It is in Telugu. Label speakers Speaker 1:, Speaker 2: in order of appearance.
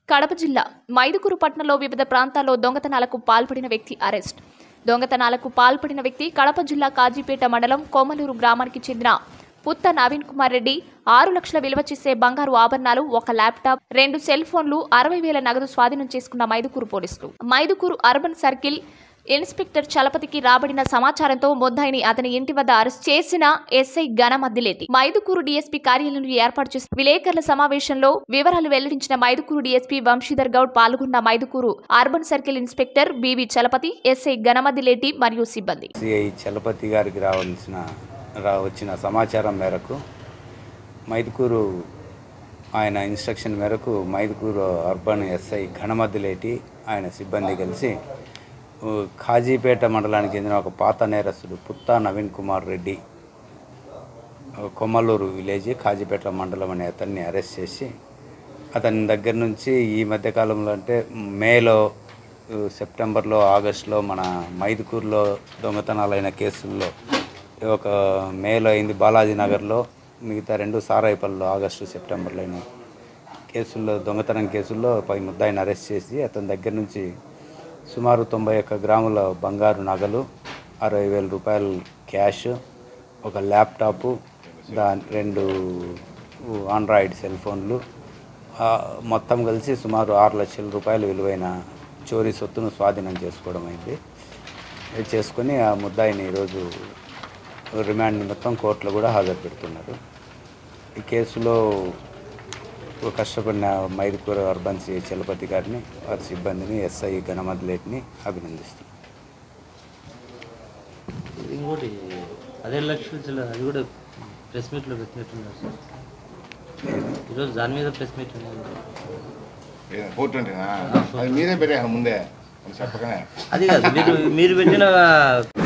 Speaker 1: కడప జిల్లా మైదుకూరు పట్టణంలో వివిధ ప్రాంతాల్లో దొంగతనాలకు పాల్పడిన వ్యక్తి అరెస్ట్ దొంగతనాలకు పాల్పడిన వ్యక్తి కడప జిల్లా కాజీపేట మండలం కోమలూరు గ్రామానికి చెందిన పుత్త నవీన్ కుమార్ రెడ్డి ఆరు లక్షల విలువ చేసే బంగారు ఆభరణాలు ఒక ల్యాప్టాప్ రెండు సెల్ ఫోన్లు అరవై వేల నగదు స్వాధీనం చేసుకున్న మైదుకూరు పోలీసులు మైదుకూరు అర్బన్ సర్కిల్ ఇన్స్పెక్టర్ చలపతికి రాబడిన సమాచారంతో ముద్దాయిని అతని ఇంటి వద్ద అరెస్ట్ చేసిన ఎస్ఐ గణమద్దిలేటి మైదుకూరు డీఎస్పీ కార్యాలయంలో ఏర్పాటు చేసిన విలేకరుల సమావేశంలో వివరాలు వెల్లడించిన మైదుకూరు డీఎస్పీ వంశీధర్ గౌడ్ పాల్గొన్న Mydukur urban circle inspector BV Chalapathi SI Ganamaddileti మరియు సిబ్బంది
Speaker 2: సిఐ చలపతి గారికి రావాల్సిన రా వచ్చిన సమాచారం మేరకు మైదుకూరు ఆయన ఇన్స్ట్రక్షన్ మేరకు మైదుకూరు అర్బన్ ఎస్ఐ ఘనమద్దులేటి ఆయన సిబ్బంది కలిసి ఊ, ఖాజీపేట మండలానికి చెందిన ఒక పాత నేరస్తుడు పుత్తా నవీన్ కుమార్ రెడ్డి ఆ, కొమ్మలూరు విలేజ్ ఖాజీపేట మండలం అనే అతన్ని అరెస్ట్ చేసి అతని దగ్గర నుంచి ఈ మధ్య కాలంలో అంటే మేలో ఉ, సెప్టెంబర్లో ఆగస్టులో మన మైదుకూరులో దొంగతనాలైన కేసుల్లో ఒక మేలో అయింది బాలాజీ నగర్లో మిగతా రెండు సారాయిపల్లిలో ఆగస్టు సెప్టెంబర్లో అయిన కేసుల్లో దొంగతనం కేసుల్లో పై ముద్దాయిని అరెస్ట్ చేసి అతని దగ్గర నుంచి సుమారు తొంభై ఒక్క గ్రాముల బంగారు నగలు అరవై వేల రూపాయలు క్యాష్ ఒక ల్యాప్టాపు దాని రెండు ఆండ్రాయిడ్ సెల్ ఫోన్లు ఆ, మొత్తం కలిసి సుమారు ఆరు లక్షల రూపాయల విలువైన చోరీ సొత్తును స్వాధీనం చేసుకోవడం అయింది ఇది చేసుకొని ఆ ముద్దాయిని ఈరోజు రిమాండ్ నిమిత్తం కోర్టులో కూడా హాజరు పెడుతున్నారు ఈ కేసులో కష్టపడిన మైదుకూర అర్బన్ సి చలపతి గారిని వారి సిబ్బందిని ఎస్ఐ గణమద్లేటిని అభినందిస్తున్నాను
Speaker 3: ఇంకోటి అదే లక్షలు చిల్లర అది కూడా ప్రెస్ మీట్లో పెట్టినట్టున్నారు సార్ ఈరోజు దాని మీద ప్రెస్ మీట్ ఉన్నది
Speaker 4: ఫోర్ ట్వంటీనా అది మీరే పెట్టాను ముందే అని చెప్పకనే
Speaker 3: అది కాదు మీరు మీరు పెట్టిన